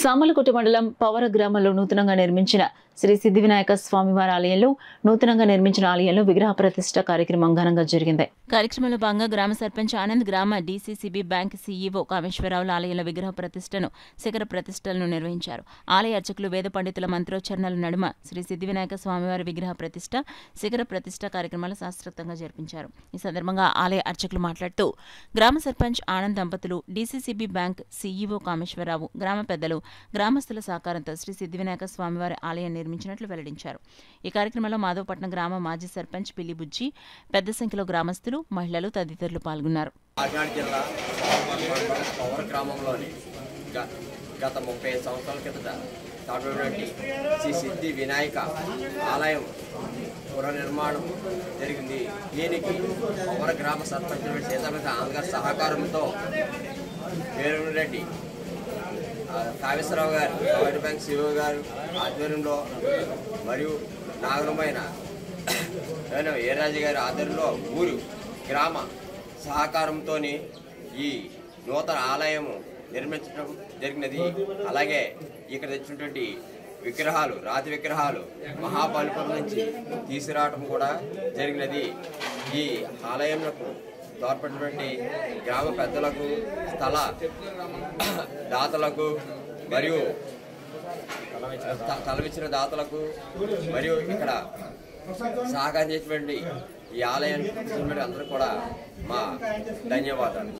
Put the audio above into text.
సామలకోట మండలం పవర గ్రామంలో నూతనంగా నిర్మించిన శ్రీ సిద్ధి వినాయక స్వామివారి ఆలయంలో నూతనంగా నిర్మించిన ఆలయంలో విగ్రహ ప్రతిష్ట కార్యక్రమం ఘనంగా జరిగింది కార్యక్రమంలో భాగంగా గ్రామ సర్పంచ్ ఆనంద్ గ్రామ డీసీసీబీ బ్యాంక్ సీఈఓ కామేశ్వరరావుల ఆలయంలో విగ్రహ ప్రతిష్టను శిఖర ప్రతిష్టలను నిర్వహించారు ఆలయ అర్చకులు వేద పండితుల మంత్రోచ్చరణల నడుమ శ్రీ సిద్ధి వినాయక స్వామివారి విగ్రహ ప్రతిష్ట శిఖర ప్రతిష్ట కార్యక్రమాలు శాస్త్రోక్తంగా జరిపించారు ఈ సందర్భంగా ఆలయ అర్చకులు మాట్లాడుతూ గ్రామ సర్పంచ్ ఆనంద్ దంపతులు డీసీసీబీ బ్యాంక్ సీఈఓ కామేశ్వరరావు గ్రామ పెద్దలు గ్రామస్తుల సహకారంతో శ్రీ సిద్ధివినాయక స్వామివారి ఆలయం నిర్మించినట్లు వెల్లడించారు ఈ కార్యక్రమంలో మాధవపట్నం గ్రామ మాజీ సర్పంచ్ పిల్లి బుజ్జి పెద్ద సంఖ్యలో గ్రామస్తులు మహిళలు తదితరులు పాల్గొన్నారు కాకినాడ జిల్లా సోమవారం మండలం పవర్ గ్రామంలోని గ- గత ముప్పై ఐదు సంవత్సరాల కిందట స్థాపించినటువంటి శ్రీ సిద్ధి వినాయక ఆలయం పునర్నిర్మాణం జరిగింది దీనికి పవర్ గ్రామ సర్పంచ్ సీతారామ ఆంధ్ర సహకారంతో వేరురెడ్డి ఆ, కాళేశ్వరరావు గారు వైట్ బ్యాంక్ శివ గారు ఆధ్వర్యంలో మరియు నాగరమైన ఏరాజు గారి ఆధ్వర్యంలో ఊరు గ్రామ సహకారంతో ఈ నూతన ఆలయం నిర్మించడం జరిగినది అలాగే ఇక్కడ తెచ్చినటువంటి విగ్రహాలు రాతి విగ్రహాలు మహాబలిపురం నుంచి తీసుకురావడం కూడా జరిగినది ఈ ఆలయంకు తోడ్పడినటువంటి గ్రామ పెద్దలకు స్థల దాతలకు మరియు త- తలవిచ్చిన దాతలకు మరియు ఇక్కడ సహకరించేటువంటి ఈ ఆలయానికి అందరూ కూడా మా ధన్యవాదాలు